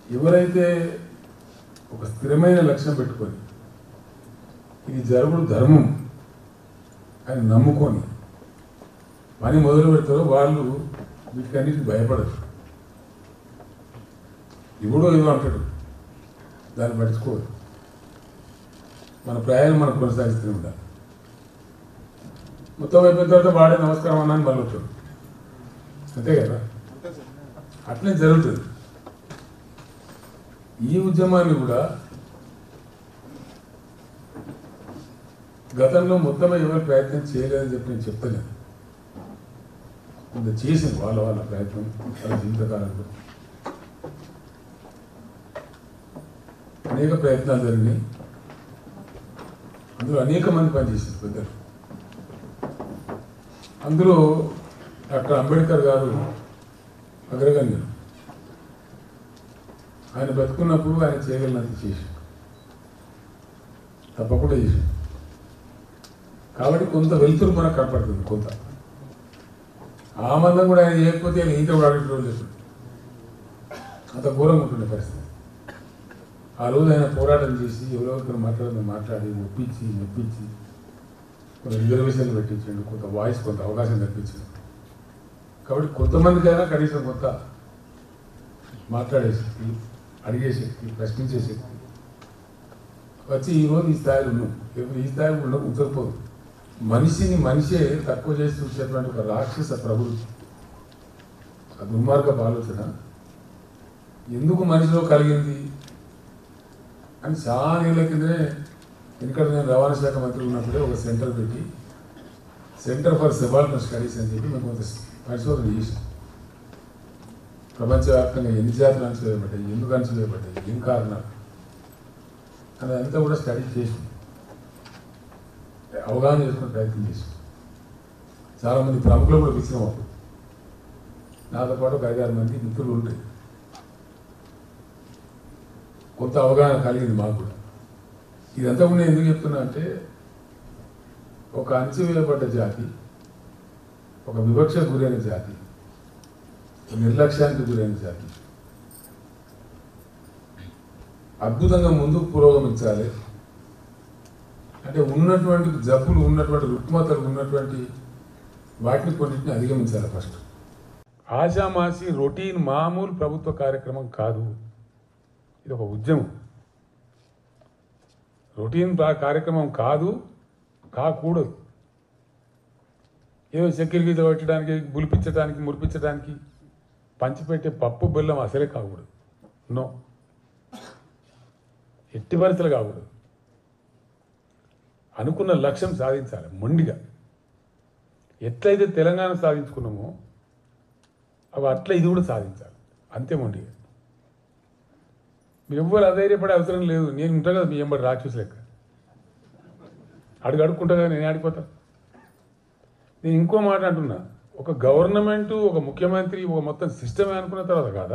ఎవరైతే ఒక స్థిరమైన లక్ష్యం పెట్టుకొని ఇది జరుగుడు ధర్మం అని నమ్ముకొని పని మొదలు పెడతారో వాళ్ళు వీటికన్నిటికి భయపడరు ఎవడో ఏదో అంటాడు దాన్ని పట్టించుకోరు మన ప్రయాణం మనం కొనసాగిస్తూనే ఉండాలి మొత్తం అయిపోయిన తర్వాత వాడే నమస్కారం అన్నాను మళ్ళీ వచ్చాడు అంతే కదా అట్లే జరుగుతుంది ఈ ఉద్యమాన్ని కూడా గతంలో మొత్తం ఎవరు ప్రయత్నం చేయలేదని చెప్పి నేను చెప్తలేను కొంత చేసింది వాళ్ళ వాళ్ళ ప్రయత్నం వాళ్ళ జీవితకాలంలో అనేక ప్రయత్నాలు జరిగినాయి అందులో అనేక మంది పనిచేసారు పెద్దలు అందులో డాక్టర్ అంబేద్కర్ గారు అగ్రగణ్యులు ఆయన బతుకున్నప్పుడు ఆయన చేయగలిగినంత చేసి తప్పకుండా చేసి కాబట్టి కొంత వెలుతురు మనకు కనపడుతుంది కొంత ఆ మందం కూడా ఆయన చేయకపోతే ఆయన ఈత కూడా అడిగి రోజు చెప్పాడు అంత ఘోరంగా ఉంటుండే పరిస్థితి ఆ రోజు ఆయన పోరాటం చేసి ఎవరెవరితో మాట్లాడమని మాట్లాడి ఒప్పించి మెప్పించి కొంత రిజర్వేషన్లు పెట్టించండి కొంత వాయిస్ కొంత అవకాశం కల్పించండి కాబట్టి కొంతమందికైనా కనీసం కొంత మాట్లాడే శక్తి అడిగే శక్తి ప్రశ్నించే శక్తి వచ్చి ఈరోజు ఈ స్థాయిలో ఉన్నాం రేపు ఈ స్థాయిలో ఉండ ఉంచకపోదు మనిషిని మనిషే తక్కువ చేసి చూసేటువంటి ఒక రాక్షస ప్రవృత్తి ఆ దుర్మార్గపు ఆలోచన ఎందుకు మనిషిలో కలిగింది అని చాలా ఏళ్ళ కిందనే ఎందుకంటే నేను రవాణా శాఖ మంత్రి ఉన్నప్పుడే ఒక సెంటర్ పెట్టి సెంటర్ ఫర్ సెబాల్టన్ స్టడీస్ అని చెప్పి మేము కొంత పరిశోధన చేసాం ప్రపంచవ్యాప్తంగా ఎన్ని జాతులు అణచివేయబడ్డాయి ఎందుకు అణచివేయబడ్డాయి ఏం కారణాలు అని అంతా కూడా స్టడీ చేసాం అవగాహన చేసుకునే ప్రయత్నం చేసాం చాలామంది ప్రముఖులు కూడా పిలిచినాం అప్పుడు నాతో పాటు ఒక ఐదారు మంది మిత్రులు ఉంటాయి కొంత అవగాహన కలిగింది మాకు కూడా ఇదంతా కూడా నేను ఎందుకు చెప్తున్నా అంటే ఒక అణచివేయబడ్డ జాతి ఒక వివక్ష గురైన జాతి నిర్లక్ష్యానికి గురైన జాతి అద్భుతంగా ముందుకు పురోగమించాలి అంటే ఉన్నటువంటి జబ్బులు ఉన్నటువంటి రుగ్మతలు ఉన్నటువంటి వాటిని కొన్నింటిని అధిగమించాలి ఫస్ట్ ఆశామాసి రొటీన్ మామూలు ప్రభుత్వ కార్యక్రమం కాదు ఇది ఒక ఉద్యమం రొటీన్ ప్రా- కార్యక్రమం కాదు కాకూడదు ఏదో చక్కెర గీత పెట్టడానికి గులిపించడానికి మురిపించడానికి పంచిపెట్టే పప్పు బెల్లం అసలే కాకూడదు నో ఎట్టి పరిస్థితులు కాకూడదు అనుకున్న లక్ష్యం సాధించాలి మొండిగా ఎట్లయితే తెలంగాణ సాధించుకున్నామో అవి అట్లా ఇది కూడా సాధించాలి అంతే మొండిగా మీరు ఎవ్వరు అధైర్యపడే అవసరం లేదు నేను ఉంటా కదా మీ ఎంబడి రాక్షసు లెక్క అడుగు అడుక్కుంటా కదా నేను ఆడిపోతా నేను ఇంకో మాట అంటున్నా ఒక గవర్నమెంట్ ఒక ముఖ్యమంత్రి ఒక మొత్తం సిస్టమే అనుకున్న తర్వాత కాదా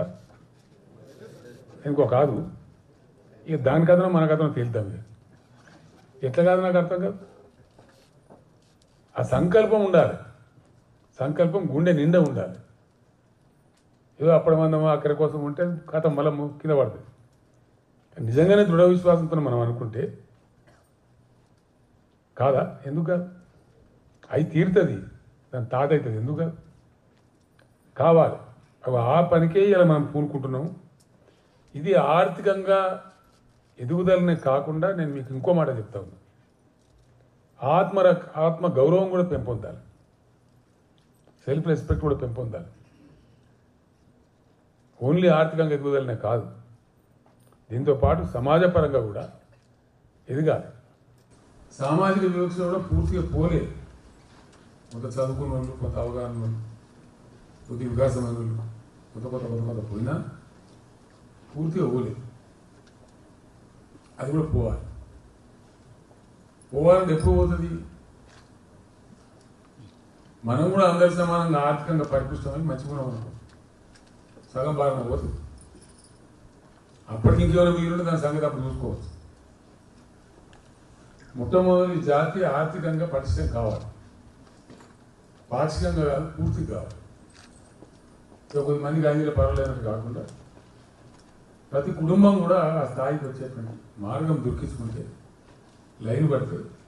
ఇంకో కాదు ఇక దాని కథనం మన కథనం తేలుతాం ఇక ఎట్లా కాదు నాకు అర్థం కాదు ఆ సంకల్పం ఉండాలి సంకల్పం గుండె నిండా ఉండాలి ఏదో అప్పటి మందమో అక్కడి కోసం ఉంటే కథ మళ్ళీ కింద పడుతుంది నిజంగానే దృఢ విశ్వాసంతో మనం అనుకుంటే కాదా ఎందుకు కాదు అయి తీరుతుంది దాని తాత అవుతుంది ఎందుకు కాదు కావాలి అవి ఆ పనికే ఇలా మనం పూనుకుంటున్నాం ఇది ఆర్థికంగా ఎదుగుదలనే కాకుండా నేను మీకు ఇంకో మాట చెప్తా ఉన్నా ఆత్మ రక్- ఆత్మ గౌరవం కూడా పెంపొందాలి సెల్ఫ్ రెస్పెక్ట్ కూడా పెంపొందాలి ఓన్లీ ఆర్థికంగా ఎదుగుదలనే కాదు దీంతో పాటు సమాజపరంగా కూడా ఎదగాలి సామాజిక వివక్ష కూడా పూర్తిగా పోలే కొంత చదువుకున్న వాళ్ళు కొంత అవగాహన వాళ్ళు కొద్ది వికాసమైన వాళ్ళు కొత్త కొత్త కొత్త కొత్త పోయినా పూర్తిగా పోలేదు అది కూడా పోవాలి పోవాలంటే ఎప్పుడు పోతుంది మనం కూడా అందరి సమానంగా ఆర్థికంగా పరిపుష్టమై మంచిగున్నాం అనుకో సగం బాగా పోతుంది అప్పటికి ఇంకేమైనా మిగిలింటే దాని సంగతి అప్పుడు చూసుకోవచ్చు మొట్టమొదటి జాతి ఆర్థికంగా పటిష్టం కావాలి పాక్షికంగా కాదు పూర్తి కావాలి ఇక కొద్ది మందికి ఐదు పర్వాలేనట్టు కాకుండా ప్రతి కుటుంబం కూడా ఆ స్థాయికి వచ్చేటువంటి మార్గం దొరికించుకుంటే లైన్ పడితే